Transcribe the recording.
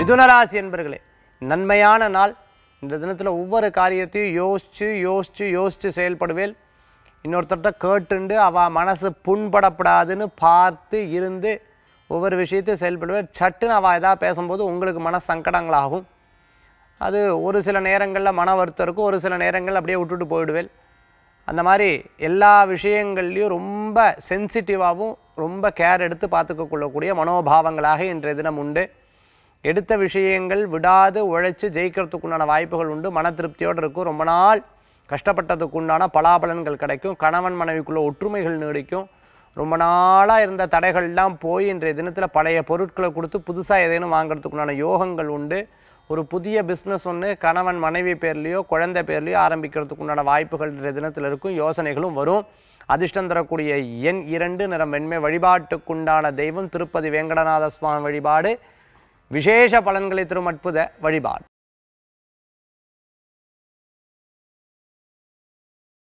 மிதுனராசி என்பர்களே நன்மையான நாள் இந்த தினத்தில் ஒவ்வொரு காரியத்தையும் யோசித்து யோசித்து யோசித்து செயல்படுவேல் இன்னொருத்தர்கிட்ட கேட்டுண்டு அவள் மனசு புண்படப்படாதுன்னு பார்த்து இருந்து ஒவ்வொரு விஷயத்தையும் செயல்படுவேன் சட்டுன்னு அவள் ஏதாவது பேசும்போது உங்களுக்கு மன சங்கடங்களாகும் அது ஒரு சில நேரங்களில் மன வருத்தம் இருக்கும் ஒரு சில நேரங்கள் அப்படியே விட்டுட்டு போயிடுவேன் அந்த மாதிரி எல்லா விஷயங்கள்லையும் ரொம்ப சென்சிட்டிவாகவும் ரொம்ப கேர் எடுத்து பார்த்துக்க கொள்ளக்கூடிய மனோபாவங்களாக இன்றைய தினம் உண்டு எடுத்த விஷயங்கள் விடாது உழைச்சி ஜெயிக்கிறதுக்கு உண்டான வாய்ப்புகள் உண்டு மன திருப்தியோடு இருக்கும் ரொம்ப நாள் கஷ்டப்பட்டதுக்கு உண்டான பலாபலன்கள் கிடைக்கும் கணவன் மனைவிக்குள்ள ஒற்றுமைகள் நீடிக்கும் ரொம்ப நாளாக இருந்த தடைகள்லாம் போய் இன்றைய தினத்தில் பழைய பொருட்களை கொடுத்து புதுசாக ஏதேனும் வாங்குறதுக்கு உண்டான யோகங்கள் உண்டு ஒரு புதிய பிஸ்னஸ் ஒன்று கணவன் மனைவி பேர்லேயோ குழந்தை பேர்லேயோ ஆரம்பிக்கிறதுக்கு உண்டான வாய்ப்புகள் இன்றைய தினத்தில் இருக்கும் யோசனைகளும் வரும் அதிர்ஷ்டம் தரக்கூடிய எண் இரண்டு நிறம் வெண்மை வழிபாட்டுக்குண்டான தெய்வம் திருப்பதி வேங்கடநாத சுவாமி வழிபாடு விசேஷ பலன்களை தரும் அற்புத வழிபாடு